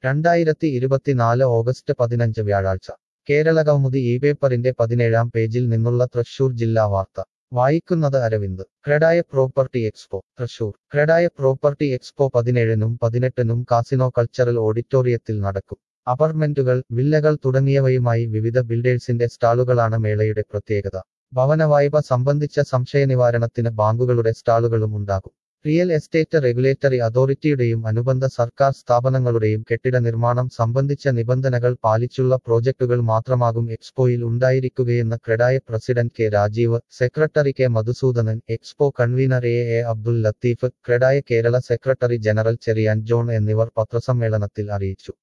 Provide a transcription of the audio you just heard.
രണ്ടായിരത്തി ഇരുപത്തിനാല് ഓഗസ്റ്റ് പതിനഞ്ച് വ്യാഴാഴ്ച കേരളകൗമുദി ഈ പേപ്പറിന്റെ പതിനേഴാം പേജിൽ നിന്നുള്ള തൃശൂർ ജില്ലാ വാർത്ത വായിക്കുന്നത് Aravind CREDAI property expo Thrissur CREDAI property expo പതിനേഴിനും പതിനെട്ടിനും കാസിനോ കൾച്ചറൽ ഓഡിറ്റോറിയത്തിൽ നടക്കും അപ്പാർട്ട്മെന്റുകൾ വില്ലകൾ തുടങ്ങിയവയുമായി വിവിധ ബിൽഡേഴ്സിന്റെ സ്റ്റാളുകളാണ് മേളയുടെ പ്രത്യേകത ഭവന വായ്പ സംബന്ധിച്ച സംശയനിവാരണത്തിന് ബാങ്കുകളുടെ സ്റ്റാളുകളും ഉണ്ടാകും റിയൽ എസ്റ്റേറ്റ് റെഗുലേറ്ററി അതോറിറ്റിയുടെയും അനുബന്ധ സർക്കാർ സ്ഥാപനങ്ങളുടെയും കെട്ടിട നിർമ്മാണം സംബന്ധിച്ച നിബന്ധനകൾ പാലിച്ചുള്ള പ്രോജക്ടുകൾ മാത്രമാകും എക്സ്പോയിൽ ഉണ്ടായിരിക്കുകയെന്ന് CREDAI president K Rajeev secretary K Madhusoodanan expo convener A A Abdul Latheef CREDAI Kerala secretary general Cherian John എന്നിവർ പത്രസമ്മേളനത്തിൽ അറിയിച്ചു